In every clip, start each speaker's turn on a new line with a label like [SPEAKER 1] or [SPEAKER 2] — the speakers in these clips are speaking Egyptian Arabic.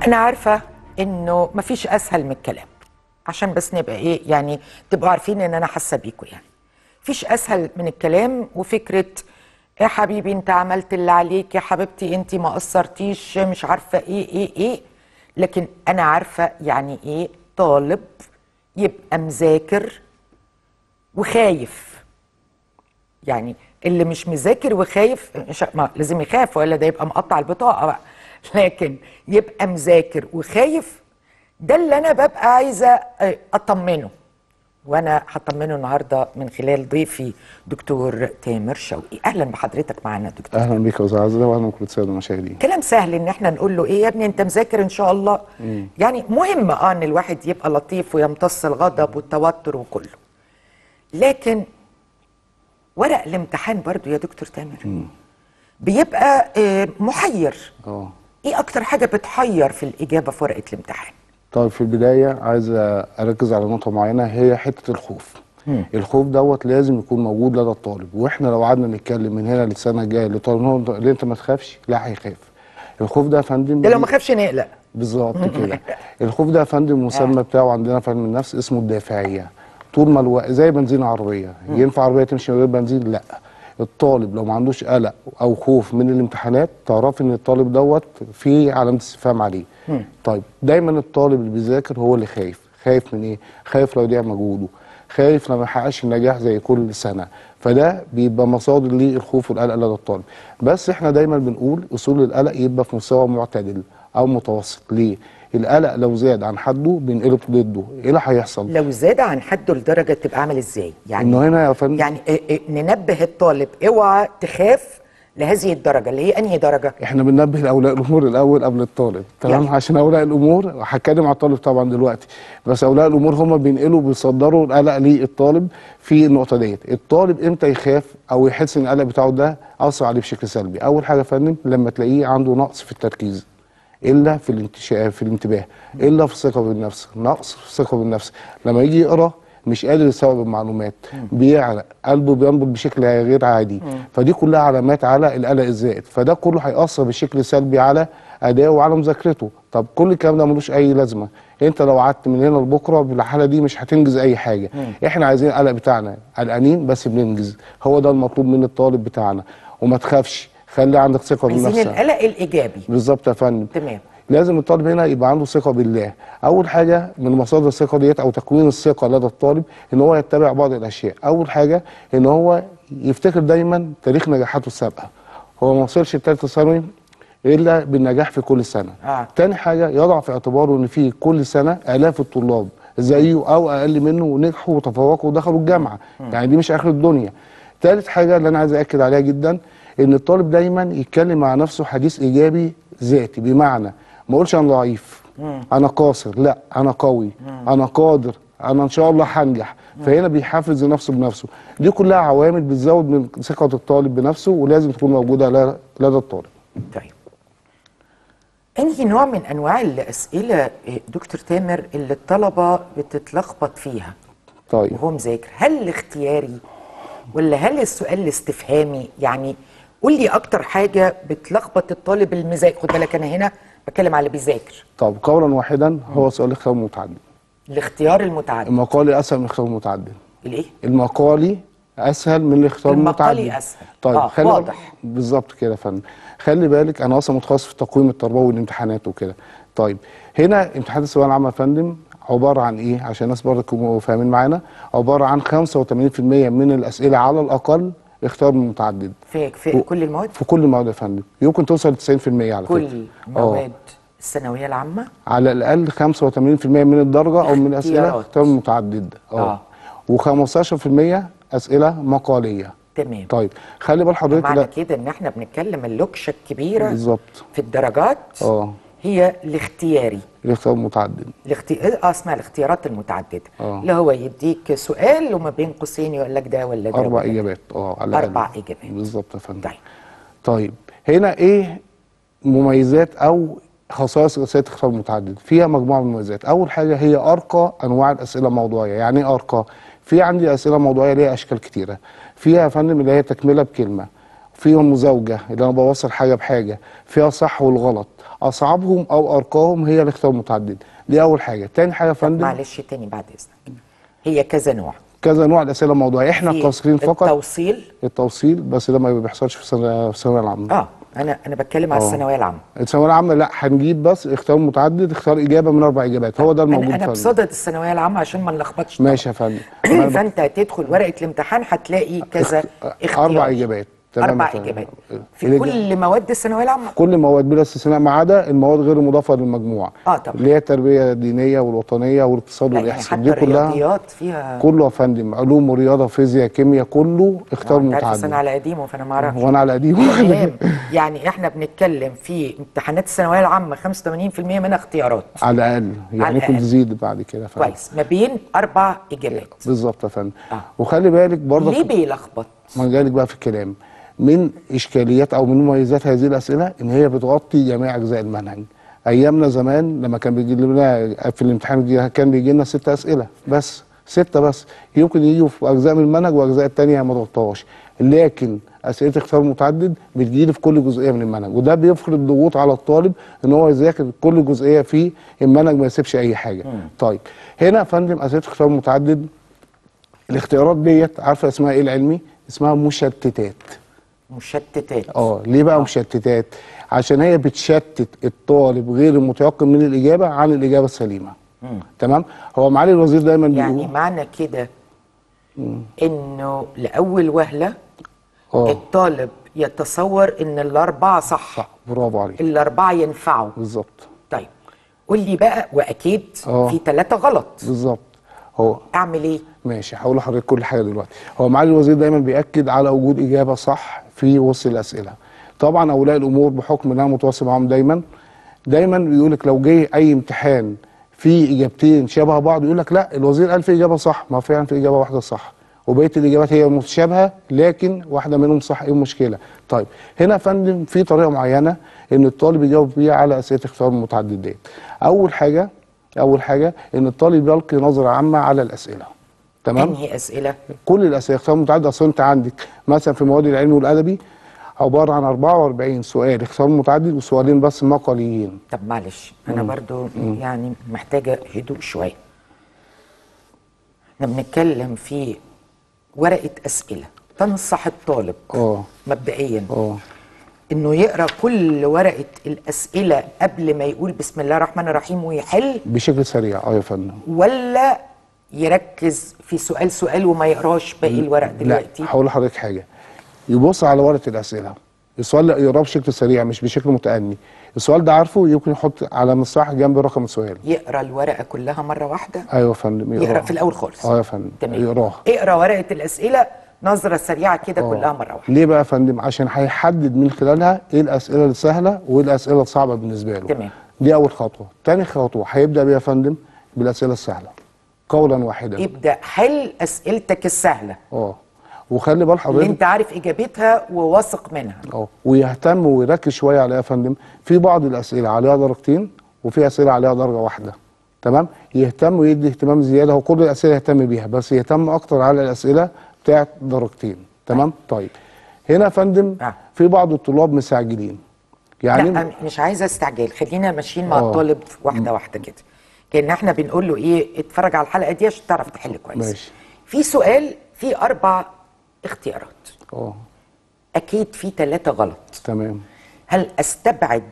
[SPEAKER 1] انا عارفه انه مفيش اسهل من الكلام عشان بس نبقى ايه يعني تبقوا عارفين ان انا حاسه بيكوا يعني مفيش اسهل من الكلام وفكره يا حبيبي انت عملت اللي عليك يا حبيبتي انت ما قصرتيش مش عارفه ايه ايه ايه لكن انا عارفه يعني ايه طالب يبقى مذاكر وخايف يعني اللي مش مذاكر وخايف مش ما لازم يخاف ولا ده يبقى مقطع البطاقه بقى لكن يبقى مذاكر وخايف ده اللي انا ببقى عايزه آه، اطمنه وانا هطمنه النهارده من خلال ضيفي دكتور تامر شوقي اهلا بحضرتك معانا دكتور
[SPEAKER 2] اهلا بيك يا استاذ عزه واهلا بكل الساده المشاهدين
[SPEAKER 1] كلام سهل ان احنا نقول له ايه يا ابني انت مذاكر ان شاء الله يعني مهم اه ان الواحد يبقى لطيف ويمتص الغضب والتوتر وكله لكن ورق الامتحان برضو يا دكتور تامر بيبقى آه، محير
[SPEAKER 2] اه
[SPEAKER 1] ايه اكتر حاجه بتحير في الاجابه في ورقه الامتحان
[SPEAKER 2] طيب في البدايه عايز اركز على نقطه معينه هي حته الخوف الخوف دوت لازم يكون موجود لدى الطالب واحنا لو قعدنا نتكلم من هنا للسنه الجايه للطالب هو اللي انت ما تخافش لا هيخاف الخوف ده يا فندم
[SPEAKER 1] ده لو ما خافش نقلق
[SPEAKER 2] بالظبط كده الخوف ده يا فندم المسمى بتاعه عندنا في علم النفس اسمه الدافعيه طول ما الوقت زي بنزين عربيه ينفع عربيه تمشي من غير بنزين لا الطالب لو ما عندوش قلق او خوف من الامتحانات تعرف ان الطالب دوت في علامه استفهام عليه طيب دايما الطالب اللي بيذاكر هو اللي خايف خايف من ايه خايف لو يضيع مجهوده خايف لما يحققش النجاح زي كل سنه فده بيبقى مصادر للخوف والقلق لدى الطالب بس احنا دايما بنقول اصول القلق يبقى في مستوى معتدل او متوسط ليه القلق لو زاد عن حده بينقلب ضده ايه اللي هيحصل
[SPEAKER 1] لو زاد عن حده لدرجه تبقى عامل ازاي يعني
[SPEAKER 2] انه هنا يا فندم
[SPEAKER 1] يعني إيه إيه ننبه الطالب اوعى تخاف لهذه الدرجه اللي هي انهي درجه
[SPEAKER 2] احنا بننبه لاولياء الامور الاول قبل الطالب تمام
[SPEAKER 1] يعني.
[SPEAKER 2] عشان اولياء الامور هتكلم على الطالب طبعا دلوقتي بس اولياء الامور هم بينقلوا بيصدروا القلق للطالب في النقطه ديت الطالب امتى يخاف او يحس ان القلق بتاعه ده اثر عليه بشكل سلبي اول حاجه يا فندم لما تلاقيه عنده نقص في التركيز الا في الانتشاء في الانتباه الا في الثقه بالنفس نقص في الثقه بالنفس لما يجي يقرا مش قادر يستوعب المعلومات بيعرق قلبه بينبض بشكل غير عادي فدي كلها علامات على القلق الزائد فده كله هيأثر بشكل سلبي على ادائه وعلى مذاكرته طب كل الكلام ده ملوش اي لازمه انت لو قعدت من هنا لبكره بالحاله دي مش هتنجز اي حاجه احنا عايزين القلق بتاعنا قلقانين بس بننجز هو ده المطلوب من الطالب بتاعنا وما تخافش خلي عندك ثقه
[SPEAKER 1] عايزين
[SPEAKER 2] بنفسك
[SPEAKER 1] القلق الايجابي
[SPEAKER 2] بالظبط يا فندم
[SPEAKER 1] تمام
[SPEAKER 2] لازم الطالب هنا يبقى عنده ثقه بالله اول حاجه من مصادر الثقه ديت او تكوين الثقه لدى الطالب ان هو يتبع بعض الاشياء اول حاجه ان هو يفتكر دايما تاريخ نجاحاته السابقه هو ما وصلش لثالثه ثانوي الا بالنجاح في كل سنه
[SPEAKER 1] آه.
[SPEAKER 2] تاني حاجه يضع في اعتباره ان في كل سنه الاف الطلاب زيه او اقل منه ونجحوا وتفوقوا ودخلوا الجامعه يعني دي مش اخر الدنيا تالت حاجه اللي انا عايز اكد عليها جدا ان الطالب دايما يتكلم مع نفسه حديث ايجابي ذاتي بمعنى ما اقولش انا ضعيف انا قاصر لا انا قوي انا قادر انا ان شاء الله هنجح فهنا بيحفز نفسه بنفسه دي كلها عوامل بتزود من ثقه الطالب بنفسه ولازم تكون موجوده ل- لدى الطالب
[SPEAKER 1] طيب انهي نوع من انواع الاسئله إيه، دكتور تامر اللي الطلبه بتتلخبط فيها
[SPEAKER 2] طيب
[SPEAKER 1] وهو مذاكر هل الاختياري ولا هل السؤال الاستفهامي يعني قول لي اكتر حاجه بتلخبط الطالب المذاكر خد بالك انا هنا بتكلم على اللي بيذاكر
[SPEAKER 2] طب قولا واحدا هو سؤال اختيار متعدد
[SPEAKER 1] الاختيار المتعدد
[SPEAKER 2] المقالي اسهل من الاختيار المتعدد
[SPEAKER 1] الايه
[SPEAKER 2] المقالي اسهل من الاختيار
[SPEAKER 1] المقالي
[SPEAKER 2] المتعدد
[SPEAKER 1] أسهل.
[SPEAKER 2] طيب
[SPEAKER 1] آه،
[SPEAKER 2] خلي
[SPEAKER 1] واضح.
[SPEAKER 2] بالظبط كده يا فندم خلي بالك انا اصلا متخصص في التقويم التربوي والامتحانات وكده طيب هنا امتحان الثانويه العامه يا فندم عباره عن ايه عشان الناس برضه يكونوا فاهمين معانا عباره عن 85% من الاسئله على الاقل اختيار متعدد
[SPEAKER 1] في في كل المواد
[SPEAKER 2] في كل المواد يا فندم يمكن توصل ل 90% على فكره
[SPEAKER 1] كل
[SPEAKER 2] آه.
[SPEAKER 1] مواد الثانويه العامه
[SPEAKER 2] على الاقل 85% من الدرجه او من الاسئله
[SPEAKER 1] اختيارات.
[SPEAKER 2] اختيار متعدد
[SPEAKER 1] آه.
[SPEAKER 2] و15% اسئله مقاليه
[SPEAKER 1] تمام
[SPEAKER 2] طيب خلي بال حضرتك
[SPEAKER 1] معنى
[SPEAKER 2] لا
[SPEAKER 1] كده ان احنا بنتكلم اللوكشه الكبيره
[SPEAKER 2] بالظبط
[SPEAKER 1] في الدرجات
[SPEAKER 2] اه
[SPEAKER 1] هي الاختياري
[SPEAKER 2] الاختيار متعدد
[SPEAKER 1] الاختي... اه اسمها الاختيارات المتعدده
[SPEAKER 2] آه.
[SPEAKER 1] اللي هو يديك سؤال وما بين قوسين يقول لك ده ولا ده
[SPEAKER 2] اربع
[SPEAKER 1] ولا ده.
[SPEAKER 2] اجابات اه على الأقل.
[SPEAKER 1] اربع اجابات
[SPEAKER 2] بالظبط يا فندم
[SPEAKER 1] طيب
[SPEAKER 2] طيب هنا ايه مميزات او خصائص رسائل اختيار متعدد فيها مجموعه من المميزات اول حاجه هي ارقى انواع الاسئله الموضوعيه يعني ايه ارقى في عندي اسئله موضوعيه ليها اشكال كتيره فيها يا فندم اللي هي تكمله بكلمه فيها مزاوجه اللي انا بوصل حاجه بحاجه فيها صح والغلط اصعبهم او ارقاهم هي الاختيار المتعدد دي اول حاجه تاني حاجه يا فندم
[SPEAKER 1] معلش تاني بعد اذنك هي كذا نوع
[SPEAKER 2] كذا نوع الاسئله الموضوعيه احنا
[SPEAKER 1] في
[SPEAKER 2] قاصرين فقط
[SPEAKER 1] التوصيل
[SPEAKER 2] التوصيل بس ده ما بيحصلش في الثانويه في الثانويه العامه
[SPEAKER 1] اه انا انا بتكلم على
[SPEAKER 2] آه.
[SPEAKER 1] الثانويه العامه
[SPEAKER 2] الثانويه العامه لا هنجيب بس اختيار متعدد اختار اجابه من اربع اجابات هو ده الموجود
[SPEAKER 1] انا انا
[SPEAKER 2] فندم.
[SPEAKER 1] بصدد الثانويه العامه عشان ما نلخبطش
[SPEAKER 2] ماشي يا فندم أنا ب-
[SPEAKER 1] فانت هتدخل ورقه الامتحان هتلاقي كذا اختيار
[SPEAKER 2] اربع اجابات تمام
[SPEAKER 1] اربع
[SPEAKER 2] يا فندم.
[SPEAKER 1] اجابات في
[SPEAKER 2] الإجابة-
[SPEAKER 1] كل مواد الثانويه العامه
[SPEAKER 2] كل مواد بلا استثناء ما عدا المواد غير المضافه للمجموع
[SPEAKER 1] آه طبعا.
[SPEAKER 2] اللي هي التربيه الدينيه والوطنيه والاقتصاد
[SPEAKER 1] لا يعني
[SPEAKER 2] والاحسان
[SPEAKER 1] حتى
[SPEAKER 2] دي كلها
[SPEAKER 1] الرياضيات فيها
[SPEAKER 2] كله يا فندم علوم ورياضه فيزياء كيمياء كله اختيار
[SPEAKER 1] انت عارف
[SPEAKER 2] متعدد
[SPEAKER 1] انا على قديمه فانا ما اعرفش
[SPEAKER 2] وانا على قديم
[SPEAKER 1] المهم يعني احنا بنتكلم في امتحانات الثانويه العامه 85% منها اختيارات
[SPEAKER 2] على الاقل يعني ممكن
[SPEAKER 1] الأقل.
[SPEAKER 2] تزيد بعد كده يا فندم.
[SPEAKER 1] كويس ما بين اربع اجابات
[SPEAKER 2] بالظبط يا فندم
[SPEAKER 1] آه.
[SPEAKER 2] وخلي بالك برضه
[SPEAKER 1] ليه بيلخبط
[SPEAKER 2] ما جالك بقى في الكلام من اشكاليات او من مميزات هذه الاسئله ان هي بتغطي جميع اجزاء المنهج ايامنا زمان لما كان بيجي لنا في الامتحان بيجي- كان بيجي لنا ست اسئله بس سته بس يمكن يجوا في اجزاء من المنهج واجزاء التانية ما تغطاش لكن اسئله اختيار متعدد بتجيلي في كل جزئيه من المنهج وده بيفرض ضغوط على الطالب ان هو يذاكر كل جزئيه في المنهج ما يسيبش اي حاجه طيب هنا يا فندم اسئله اختيار متعدد الاختيارات ديت عارفه اسمها ايه العلمي اسمها مشتتات
[SPEAKER 1] مشتتات
[SPEAKER 2] اه ليه بقى مشتتات عشان هي بتشتت الطالب غير المتيقن من الاجابه عن الاجابه السليمه تمام هو معالي الوزير دايما
[SPEAKER 1] يعني
[SPEAKER 2] بيقول
[SPEAKER 1] معنى كده انه لاول وهله
[SPEAKER 2] اه
[SPEAKER 1] الطالب يتصور ان الاربعه صح,
[SPEAKER 2] صح برافو عليك
[SPEAKER 1] الاربعه ينفعوا
[SPEAKER 2] بالظبط
[SPEAKER 1] طيب قول لي بقى واكيد
[SPEAKER 2] آه.
[SPEAKER 1] في ثلاثه غلط
[SPEAKER 2] بالظبط هو
[SPEAKER 1] اعمل ايه
[SPEAKER 2] ماشي هقول لحضرتك كل حاجه دلوقتي هو معالي الوزير دايما بياكد على وجود اجابه صح في وسط الاسئله طبعا اولياء الامور بحكم ان انا متواصل معاهم دايما دايما بيقول لك لو جه اي امتحان في اجابتين شبه بعض يقول لك لا الوزير قال في اجابه صح ما فعلا في اجابه واحده صح وبقيه الاجابات هي متشابهه لكن واحده منهم صح ايه المشكله طيب هنا يا فندم في طريقه معينه ان الطالب يجاوب بيها على اسئله اختيار المتعدد ديت اول حاجه اول حاجه ان الطالب يلقي نظره عامه على الاسئله تمام
[SPEAKER 1] انهي اسئله
[SPEAKER 2] كل الاسئله اختيار متعدد اصل انت عندك مثلا في مواد العلمي والادبي عباره عن 44 سؤال اختيار متعدد وسؤالين بس مقاليين
[SPEAKER 1] طب معلش انا برضو يعني محتاجه هدوء شويه احنا بنتكلم في ورقه اسئله تنصح الطالب
[SPEAKER 2] اه
[SPEAKER 1] مبدئيا
[SPEAKER 2] اه
[SPEAKER 1] انه يقرا كل ورقه الاسئله قبل ما يقول بسم الله الرحمن الرحيم ويحل
[SPEAKER 2] بشكل سريع اه يا فندم
[SPEAKER 1] ولا يركز في سؤال سؤال وما يقراش باقي الورق دلوقتي
[SPEAKER 2] لا هقول لحضرتك حاجه يبص على ورقه الاسئله السؤال ده يقراه بشكل سريع مش بشكل متأني السؤال ده عارفه يمكن يحط على صح جنب رقم السؤال
[SPEAKER 1] يقرا الورقه كلها مره واحده
[SPEAKER 2] ايوه يا فندم
[SPEAKER 1] يقرا
[SPEAKER 2] يقراها.
[SPEAKER 1] في الاول خالص
[SPEAKER 2] اه يا فندم
[SPEAKER 1] تمام
[SPEAKER 2] يقراها
[SPEAKER 1] اقرا ورقه الاسئله نظره سريعه كده
[SPEAKER 2] آه.
[SPEAKER 1] كلها مره واحده
[SPEAKER 2] ليه بقى يا فندم عشان هيحدد من خلالها ايه الاسئله السهله وايه الاسئله الصعبه بالنسبه له
[SPEAKER 1] تمام.
[SPEAKER 2] دي اول خطوه تاني خطوه هيبدا بيها يا فندم بالاسئله السهله قولا واحدا
[SPEAKER 1] ابدا حل اسئلتك السهله
[SPEAKER 2] اه وخلي بال
[SPEAKER 1] اللي
[SPEAKER 2] حضرتك
[SPEAKER 1] انت عارف اجابتها وواثق منها
[SPEAKER 2] اه ويهتم ويركز شويه عليها يا فندم في بعض الاسئله عليها درجتين وفي اسئله عليها درجه واحده تمام يهتم ويدي اهتمام زياده هو كل الاسئله يهتم بيها بس يهتم اكتر على الاسئله بتاعت درجتين تمام طيب هنا يا فندم
[SPEAKER 1] آه.
[SPEAKER 2] في بعض الطلاب مستعجلين يعني
[SPEAKER 1] لا أنا مش عايزه استعجال خلينا ماشيين مع
[SPEAKER 2] آه.
[SPEAKER 1] الطالب واحده واحده كده كان احنا بنقول له ايه اتفرج على الحلقه دي عشان تعرف تحل كويس
[SPEAKER 2] ماشي.
[SPEAKER 1] في سؤال فيه اربع اختيارات
[SPEAKER 2] اه
[SPEAKER 1] اكيد في ثلاثه غلط
[SPEAKER 2] تمام
[SPEAKER 1] هل استبعد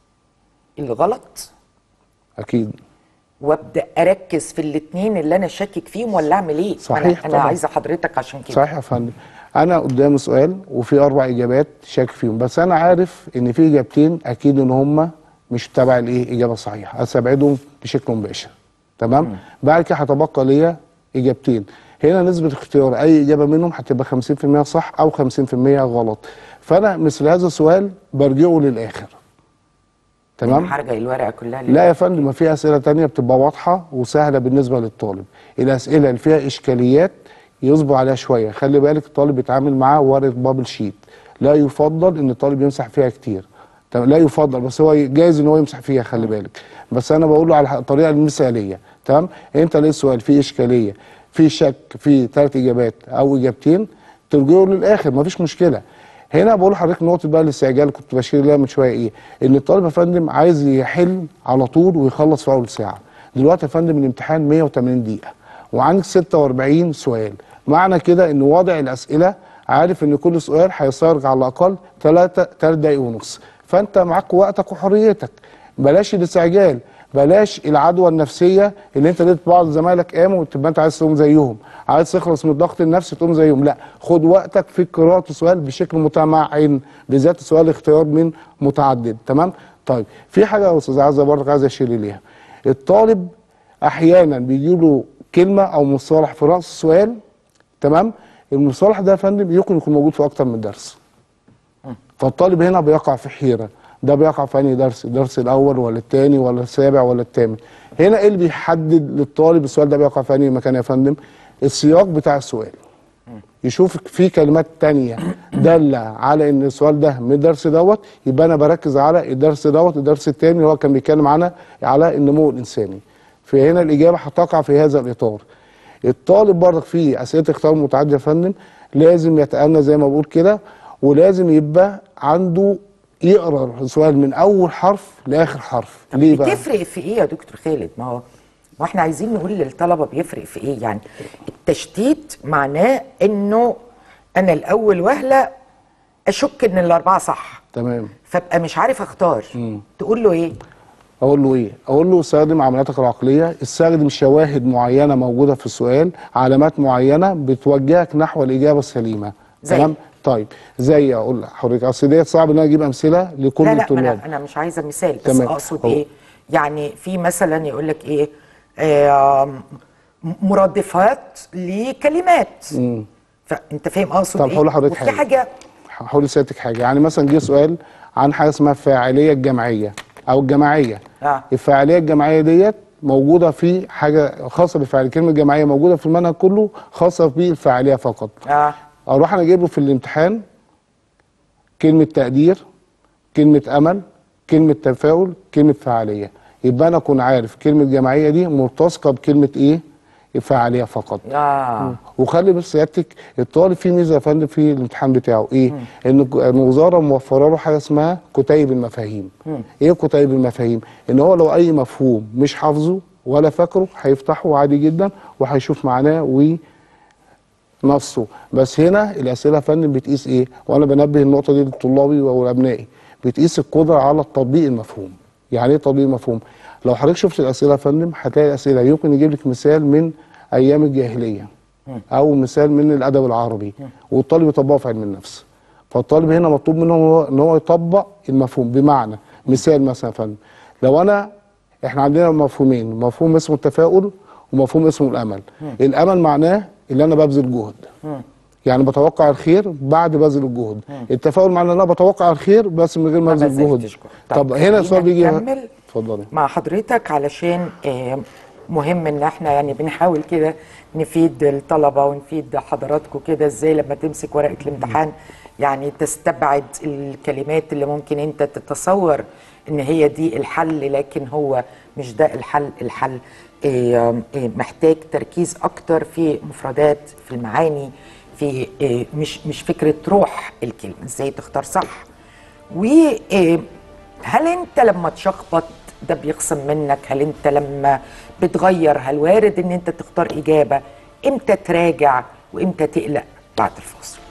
[SPEAKER 1] الغلط
[SPEAKER 2] اكيد
[SPEAKER 1] وابدا اركز في الاثنين اللي انا شاكك فيهم ولا اعمل ايه
[SPEAKER 2] صحيح
[SPEAKER 1] انا, أنا
[SPEAKER 2] طبعا.
[SPEAKER 1] عايزه حضرتك عشان كده
[SPEAKER 2] صحيح يا فندم انا قدامي سؤال وفي اربع اجابات شاك فيهم بس انا عارف ان في اجابتين اكيد ان هم مش تبع الايه اجابه صحيحه استبعدهم بشكل مباشر تمام بعد كده هتبقى ليا اجابتين هنا نسبه اختيار اي اجابه منهم هتبقى 50% صح او 50% غلط فانا مثل هذا السؤال برجعه للاخر تمام
[SPEAKER 1] أنا هرجع الورقه كلها
[SPEAKER 2] لا يا فندم ما في اسئله تانية بتبقى واضحه وسهله بالنسبه للطالب الاسئله اللي فيها اشكاليات يصبر عليها شويه خلي بالك الطالب بيتعامل معاه ورقه بابل شيت لا يفضل ان الطالب يمسح فيها كتير تمام لا يفضل بس هو جايز ان هو يمسح فيها خلي بالك بس انا بقول له على الطريقه المثاليه تمام انت ليه السؤال فيه اشكاليه في شك في ثلاث اجابات او اجابتين ترجعه للاخر مفيش مشكله هنا بقول لحضرتك نقطه بقى الاستعجال اللي كنت بشير لها من شويه ايه ان الطالب يا فندم عايز يحل على طول ويخلص في اول ساعه دلوقتي يا فندم الامتحان 180 دقيقه وعندك 46 سؤال معنى كده ان وضع الاسئله عارف ان كل سؤال هيستغرق على الاقل 3 3 دقايق ونص فانت معاك وقتك وحريتك بلاش الاستعجال بلاش العدوى النفسيه اللي انت لقيت بعض زمايلك قاموا وتبقى انت عايز تقوم زيهم عايز تخلص من الضغط النفسي تقوم زيهم لا خد وقتك في قراءه السؤال بشكل متمعن بالذات السؤال اختيار من متعدد تمام طيب في حاجه يا استاذ عزه برضك عايز اشير ليها الطالب احيانا بيجي له كلمه او مصطلح في راس السؤال تمام المصطلح ده يا فندم يمكن يكون موجود في اكتر من درس فالطالب هنا بيقع في حيره ده بيقع في انهي درس الدرس الاول ولا الثاني ولا السابع ولا الثامن هنا ايه اللي بيحدد للطالب السؤال ده بيقع في انهي مكان يا فندم السياق بتاع السؤال يشوف في كلمات تانية دالة على ان السؤال ده من الدرس دوت يبقى انا بركز على الدرس دوت الدرس التاني اللي هو كان بيتكلم عنها على النمو الانساني فهنا الاجابه هتقع في هذا الاطار الطالب برضك في اسئله اختيار متعدده يا فندم لازم يتأنى زي ما بقول كده ولازم يبقى عنده يقرا السؤال من اول حرف لاخر حرف ليه بقى؟
[SPEAKER 1] بتفرق في ايه يا دكتور خالد ما هو ما احنا عايزين نقول للطلبه بيفرق في ايه يعني التشتيت معناه انه انا الاول وهله اشك ان الاربعه صح
[SPEAKER 2] تمام
[SPEAKER 1] فابقى مش عارف اختار تقول له ايه
[SPEAKER 2] اقول له ايه اقول له استخدم عملياتك العقليه استخدم شواهد معينه موجوده في السؤال علامات معينه بتوجهك نحو الاجابه السليمه
[SPEAKER 1] زي؟
[SPEAKER 2] تمام طيب زي اقول لحضرتك اصل ديت صعب ان انا اجيب امثله لكل
[SPEAKER 1] لا لا ما
[SPEAKER 2] الطلاب
[SPEAKER 1] انا انا مش عايزه مثال بس
[SPEAKER 2] تمام.
[SPEAKER 1] اقصد
[SPEAKER 2] هو-
[SPEAKER 1] ايه يعني في مثلا يقول لك ايه آم، مرادفات لكلمات فانت فاهم اقصد
[SPEAKER 2] طب
[SPEAKER 1] ايه
[SPEAKER 2] هقول لحضرتك
[SPEAKER 1] وفي
[SPEAKER 2] حاجة.
[SPEAKER 1] حاجه
[SPEAKER 2] هقول لسيادتك حاجه يعني مثلا جه سؤال عن حاجه اسمها الفاعليه الجماعيه او الجماعيه
[SPEAKER 1] آه.
[SPEAKER 2] الفاعليه الجماعيه ديت موجوده في حاجه خاصه بالفاعليه كلمه جماعيه موجوده في المنهج كله خاصه بالفاعليه فقط
[SPEAKER 1] اه
[SPEAKER 2] اروح انا اجيب له في الامتحان كلمه تقدير كلمه امل كلمه تفاؤل كلمه فعاليه يبقى انا اكون عارف كلمه جماعيه دي ملتصقه بكلمه ايه فعاليه فقط
[SPEAKER 1] اه
[SPEAKER 2] وخلي بس سيادتك الطالب فيه ميزه يا فندم في الامتحان بتاعه ايه؟ ان الج- الوزاره موفره له حاجه اسمها كتيب المفاهيم. ايه كتيب المفاهيم؟ ان هو لو اي مفهوم مش حافظه ولا فاكره هيفتحه عادي جدا وهيشوف معناه و نصه بس هنا الاسئله يا فندم بتقيس ايه؟ وانا بنبه النقطه دي لطلابي ولابنائي بتقيس القدره على تطبيق المفهوم. يعني ايه تطبيق المفهوم؟ لو حضرتك شفت الاسئله يا فندم هتلاقي الاسئله يمكن يجيب لك مثال من ايام الجاهليه او مثال من الادب العربي والطالب يطبقه في علم النفس. فالطالب هنا مطلوب منه هو- ان هو يطبق المفهوم بمعنى مثال مثلا يا فندم لو انا احنا عندنا مفهومين مفهوم اسمه التفاؤل ومفهوم اسمه الامل الامل معناه اللي انا ببذل جهد يعني بتوقع الخير بعد بذل الجهد التفاؤل معناه ان انا بتوقع الخير بس من غير ما
[SPEAKER 1] ما
[SPEAKER 2] ابذل جهد
[SPEAKER 1] بذلتش جهد.
[SPEAKER 2] طب
[SPEAKER 1] طب
[SPEAKER 2] هنا السؤال بيجي
[SPEAKER 1] خلينا نكمل.
[SPEAKER 2] اتفضلي
[SPEAKER 1] مع حضرتك علشان آه، مهم ان احنا يعني بنحاول كده نفيد الطلبه ونفيد حضراتكم كده ازاي لما تمسك ورقه الامتحان يعني تستبعد الكلمات اللي ممكن انت تتصور ان هي دي الحل لكن هو مش ده الحل الحل آه، آه، محتاج تركيز اكتر في مفردات في المعاني في آه، مش مش فكره روح الكلمه ازاي تختار صح وهل انت لما تشخبط ده بيخصم منك هل انت لما بتغير هل وارد ان انت تختار اجابه امتى تراجع وامتى تقلق بعد الفاصل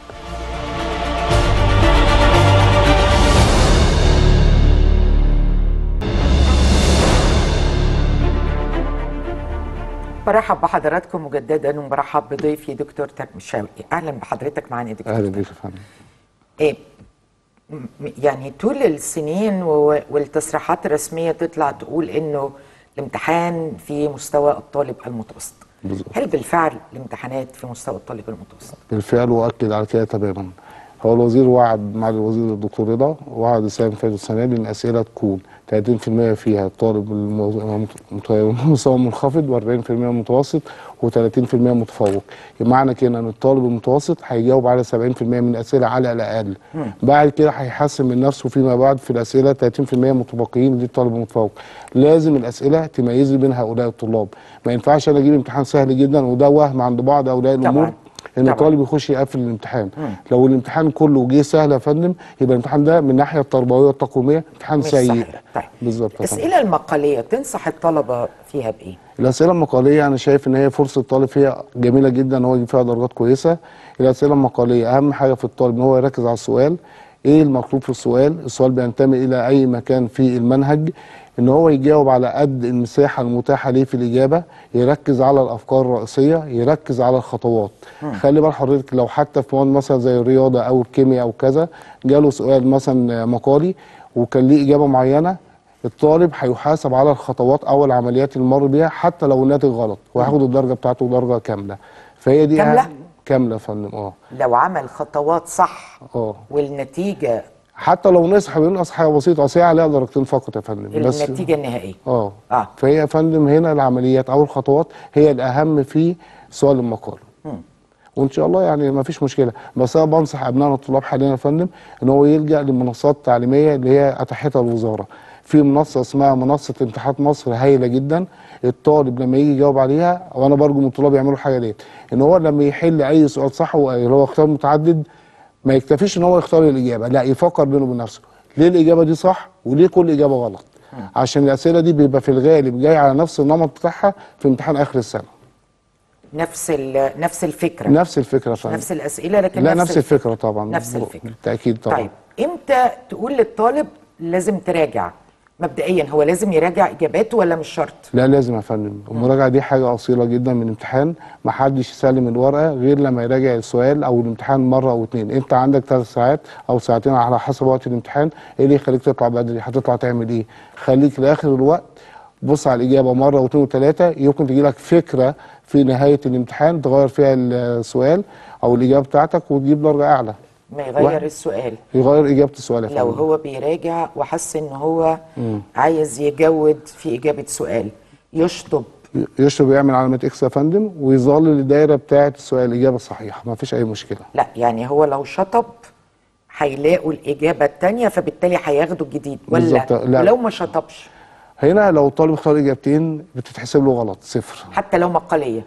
[SPEAKER 1] برحب بحضراتكم مجددا وبرحب بضيفي دكتور ترمي شوقي اهلا بحضرتك معانا يا دكتور
[SPEAKER 2] اهلا بيك يا فندم
[SPEAKER 1] إيه م- يعني طول السنين و- والتصريحات الرسمية تطلع تقول إنه الامتحان في مستوى الطالب المتوسط
[SPEAKER 2] بالظبط.
[SPEAKER 1] هل بالفعل الامتحانات في مستوى الطالب المتوسط؟
[SPEAKER 2] بالفعل واكد على كده تماما هو الوزير وعد مع الوزير الدكتور رضا وعد السنه اللي فاتت السنه دي ان الاسئله تكون 30% فيها الطالب المو- مت- مستوى منخفض و40% متوسط و30% متفوق معنى كده ان الطالب المتوسط هيجاوب على 70% من الاسئله على الاقل بعد كده هيحسن من نفسه فيما بعد في الاسئله 30% متبقيين للطالب المتفوق لازم الاسئله تميز بين هؤلاء الطلاب ما ينفعش انا اجيب امتحان سهل جدا وده وهم عند بعض اولياء الامور
[SPEAKER 1] طبعاً.
[SPEAKER 2] ان
[SPEAKER 1] طبعا.
[SPEAKER 2] الطالب يخش يقفل الامتحان لو الامتحان كله جه سهل يا فندم يبقى الامتحان ده من الناحيه التربويه والتقويميه امتحان
[SPEAKER 1] مش
[SPEAKER 2] سيء
[SPEAKER 1] صحيح طيب
[SPEAKER 2] بالظبط يا فندم.
[SPEAKER 1] الاسئله المقاليه تنصح الطلبه فيها بايه؟
[SPEAKER 2] الاسئله المقاليه انا شايف ان هي فرصه الطالب فيها جميله جدا ان هو يجيب فيها درجات كويسه الاسئله المقاليه اهم حاجه في الطالب ان هو يركز على السؤال ايه المطلوب في السؤال السؤال بينتمي الى اي مكان في المنهج ان هو يجاوب على قد المساحه المتاحه ليه في الاجابه يركز على الافكار الرئيسيه يركز على الخطوات خلي بال حضرتك لو حتى في مواد مثلا زي الرياضه او الكيمياء او كذا جاله سؤال مثلا مقالي وكان ليه اجابه معينه الطالب هيحاسب على الخطوات او العمليات اللي مر بيها حتى لو الناتج غلط وهياخد الدرجه بتاعته درجه كامله فهي دي
[SPEAKER 1] كاملة؟
[SPEAKER 2] أهم- كامله يا فندم اه
[SPEAKER 1] لو عمل خطوات صح
[SPEAKER 2] اه
[SPEAKER 1] والنتيجه
[SPEAKER 2] حتى لو نصح بينقص حاجه بسيطه اصل هي عليها درجتين فقط يا فندم بس
[SPEAKER 1] النتيجه النهائيه
[SPEAKER 2] اه
[SPEAKER 1] اه
[SPEAKER 2] فهي يا فندم هنا العمليات او الخطوات هي الاهم في سؤال المقال وان شاء الله يعني ما فيش مشكله بس انا بنصح ابنائنا الطلاب حاليا يا فندم ان هو يلجا للمنصات التعليميه اللي هي اتاحتها الوزاره في منصه اسمها منصه امتحانات مصر هايله جدا الطالب لما يجي يجاوب عليها وانا برجو من الطلاب يعملوا الحاجه ديت ان هو لما يحل اي سؤال صح اللي هو اختيار متعدد ما يكتفيش ان هو يختار الاجابه لا يفكر بينه وبين نفسه ليه الاجابه دي صح وليه كل اجابه غلط عشان الاسئله دي بيبقى في الغالب جاي على نفس النمط بتاعها في امتحان اخر السنه
[SPEAKER 1] نفس ال- نفس الفكره
[SPEAKER 2] نفس الفكره فعلا
[SPEAKER 1] نفس الاسئله لكن
[SPEAKER 2] لا نفس الفكره طبعا
[SPEAKER 1] نفس الفكره
[SPEAKER 2] بالتاكيد طبعا
[SPEAKER 1] طيب امتى تقول للطالب لازم تراجع مبدئيا هو لازم يراجع اجاباته ولا مش شرط
[SPEAKER 2] لا لازم يا فندم المراجعه دي حاجه اصيله جدا من الامتحان ما حدش يسلم الورقه غير لما يراجع السؤال او الامتحان مره او اتنين انت عندك ثلاث ساعات او ساعتين على حسب وقت الامتحان ايه اللي يخليك تطلع بدري هتطلع تعمل ايه خليك لاخر الوقت بص على الاجابه مره واثنين وثلاثه يمكن تجي لك فكره في نهايه الامتحان تغير فيها السؤال او الاجابه بتاعتك وتجيب درجه اعلى
[SPEAKER 1] ما يغير
[SPEAKER 2] واحد.
[SPEAKER 1] السؤال
[SPEAKER 2] يغير اجابه السؤال يا
[SPEAKER 1] لو
[SPEAKER 2] فندم
[SPEAKER 1] هو بيراجع وحس ان هو عايز يجود في اجابه سؤال يشطب
[SPEAKER 2] يشرب يعمل علامه اكس يا فندم ويظلل الدايره بتاعه السؤال الاجابه الصحيحه ما فيش اي مشكله
[SPEAKER 1] لا يعني هو لو شطب هيلاقوا الاجابه الثانيه فبالتالي هياخدوا الجديد ولا
[SPEAKER 2] بالظبط، لا.
[SPEAKER 1] ولو ما شطبش
[SPEAKER 2] هنا لو الطالب اختار اجابتين بتتحسب له غلط صفر
[SPEAKER 1] حتى لو مقاليه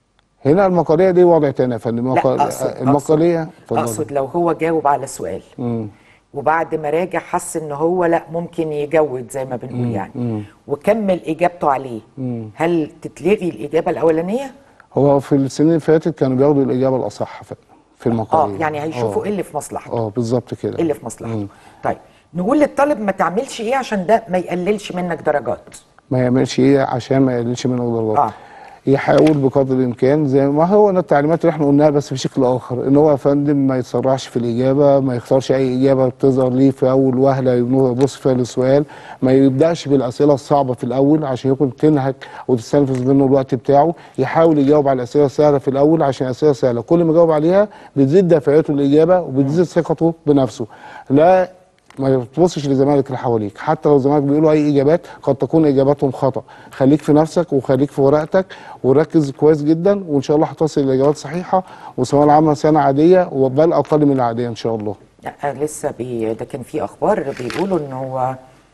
[SPEAKER 2] هنا المقاليه دي وضع تاني يا فندم
[SPEAKER 1] لا
[SPEAKER 2] المقال-
[SPEAKER 1] اقصد
[SPEAKER 2] المقاليه
[SPEAKER 1] اقصد,
[SPEAKER 2] اتفضل.
[SPEAKER 1] أقصد لو هو جاوب على سؤال
[SPEAKER 2] مم.
[SPEAKER 1] وبعد ما راجع حس ان هو لا ممكن يجود زي ما بنقول يعني وكمل اجابته عليه هل تتلغي الاجابه الاولانيه
[SPEAKER 2] هو في السنين اللي فاتت كانوا بياخدوا الاجابه الاصح في في
[SPEAKER 1] اه
[SPEAKER 2] المقاليه
[SPEAKER 1] يعني هيشوفوا
[SPEAKER 2] اه
[SPEAKER 1] ايه اللي في مصلحته
[SPEAKER 2] اه بالظبط كده
[SPEAKER 1] ايه اللي في مصلحته طيب نقول للطالب ما تعملش ايه عشان ده ما يقللش منك درجات
[SPEAKER 2] ما يعملش ايه عشان ما يقللش منه درجات
[SPEAKER 1] آه.
[SPEAKER 2] يحاول بقدر الامكان زي ما هو أنا التعليمات اللي احنا قلناها بس بشكل اخر ان هو يا فندم ما يتسرعش في الاجابه ما يختارش اي اجابه بتظهر ليه في اول وهله يبص فيها للسؤال ما يبداش بالاسئله الصعبه في الاول عشان يكون تنهك وتستنفذ منه الوقت بتاعه يحاول يجاوب على الاسئله السهله في الاول عشان الاسئله سهله كل ما يجاوب عليها بتزيد دافعيته الاجابه وبتزيد ثقته بنفسه لا ما تبصش لزمايلك اللي حواليك حتى لو زمايلك بيقولوا اي اجابات قد تكون اجاباتهم خطا خليك في نفسك وخليك في ورقتك وركز كويس جدا وان شاء الله هتصل لاجابات صحيحه وثانويه العامه سنه عاديه وبل اقل من العاديه ان شاء الله
[SPEAKER 1] لا لسه بي ده كان في اخبار بيقولوا ان هو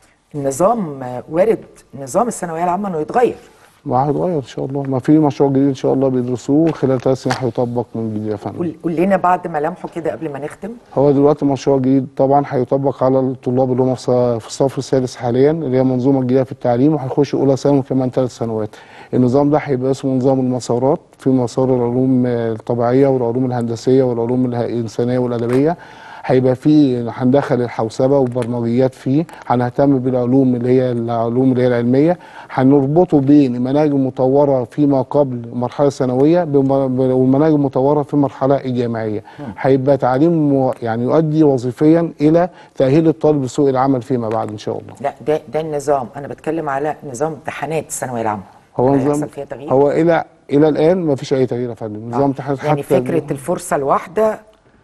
[SPEAKER 1] النظام وارد نظام الثانويه العامه انه يتغير
[SPEAKER 2] ما هيتغير ان شاء الله ما في مشروع جديد ان شاء الله بيدرسوه خلال ثلاث سنين هيطبق من جديد يا فندم
[SPEAKER 1] قول قول لنا بعد ملامحه كده قبل ما نختم
[SPEAKER 2] هو دلوقتي مشروع جديد طبعا هيطبق على الطلاب اللي هم في ص- في الصف السادس حاليا اللي هي منظومه جديده في التعليم وهيخشوا اولى ثانوي كمان ثلاث سنوات النظام ده هيبقى اسمه نظام المسارات في مسار العلوم آه، الطبيعيه والعلوم الهندسيه والعلوم اله- الانسانيه والادبيه هيبقى فيه هندخل الحوسبه والبرمجيات فيه هنهتم بالعلوم اللي هي العلوم اللي هي العلميه هنربطه بين المناهج المطوره فيما قبل المرحله الثانويه بم- والمناهج المطوره في المرحله الجامعيه هيبقى تعليم مو- يعني يؤدي وظيفيا الى تاهيل الطالب لسوق العمل فيما بعد ان شاء الله
[SPEAKER 1] لا ده ده النظام انا بتكلم على نظام امتحانات الثانويه العامه
[SPEAKER 2] هو
[SPEAKER 1] هل
[SPEAKER 2] نظام
[SPEAKER 1] هيحصل فيها تغيير
[SPEAKER 2] هو الى الى الان ما فيش اي تغيير يا فندم نظام امتحانات
[SPEAKER 1] يعني
[SPEAKER 2] حتى
[SPEAKER 1] فكره الفرصه الواحده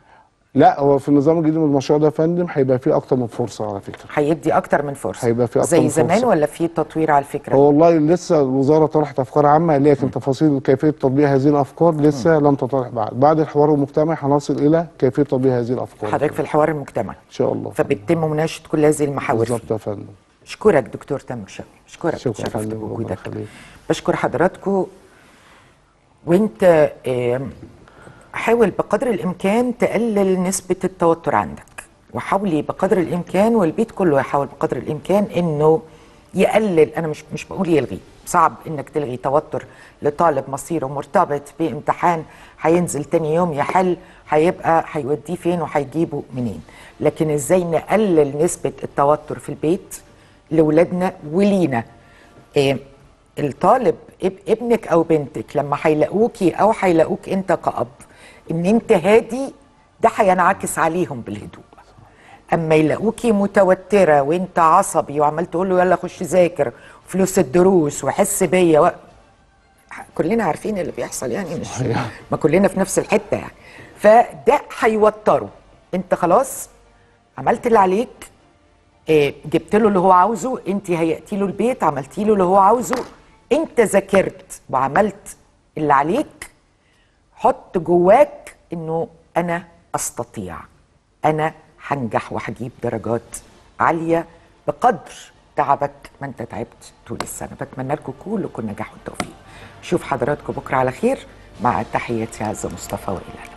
[SPEAKER 2] لا هو في النظام الجديد من المشروع ده يا فندم هيبقى فيه اكتر من فرصه على فكره
[SPEAKER 1] هيدي اكتر من فرصه
[SPEAKER 2] هيبقى في أكتر
[SPEAKER 1] زي
[SPEAKER 2] من
[SPEAKER 1] زمان
[SPEAKER 2] فرصة.
[SPEAKER 1] ولا في تطوير على الفكره
[SPEAKER 2] هو والله لسه الوزاره طرحت افكار عامه لكن تفاصيل كيفيه تطبيق هذه الافكار لسه لم تطرح بعد بعد الحوار المجتمعي هنصل الى كيفيه تطبيق هذه الافكار
[SPEAKER 1] حضرتك في الحوار المجتمعي
[SPEAKER 2] ان شاء الله
[SPEAKER 1] فبتتم مناقشه كل هذه المحاور فيه.
[SPEAKER 2] بالظبط يا فندم
[SPEAKER 1] اشكرك دكتور تامر شوقي اشكرك
[SPEAKER 2] شكرا يا
[SPEAKER 1] شرفت
[SPEAKER 2] فندم، ربنا
[SPEAKER 1] بوجودك
[SPEAKER 2] يخليك.
[SPEAKER 1] بشكر حضراتكم وانت آم، حاول بقدر الامكان تقلل نسبه التوتر عندك وحاولي بقدر الامكان والبيت كله يحاول بقدر الامكان انه يقلل انا مش مش بقول يلغي صعب انك تلغي توتر لطالب مصيره مرتبط بامتحان هينزل تاني يوم يحل هيبقى هيوديه فين وهيجيبه منين لكن ازاي نقلل نسبه التوتر في البيت لاولادنا ولينا إيه الطالب اب- ابنك او بنتك لما هيلاقوكي او هيلاقوك انت كأب ان انت هادي ده هينعكس عليهم بالهدوء اما يلاقوكي متوتره وانت عصبي وعمال تقول له يلا خش ذاكر فلوس الدروس وحس بيا و... كلنا عارفين اللي بيحصل يعني مش ما كلنا في نفس الحته يعني فده هيوتره انت خلاص عملت اللي عليك إيه، جبت له اللي هو عاوزه انت هيأتي له البيت عملتي له اللي هو عاوزه انت ذاكرت وعملت اللي عليك حط جواك انه انا استطيع انا هنجح وهجيب درجات عاليه بقدر تعبك ما انت تعبت طول السنه بتمنى لكم كلكم النجاح والتوفيق اشوف حضراتكم بكره على خير مع تحياتي عزه مصطفى والى اللقاء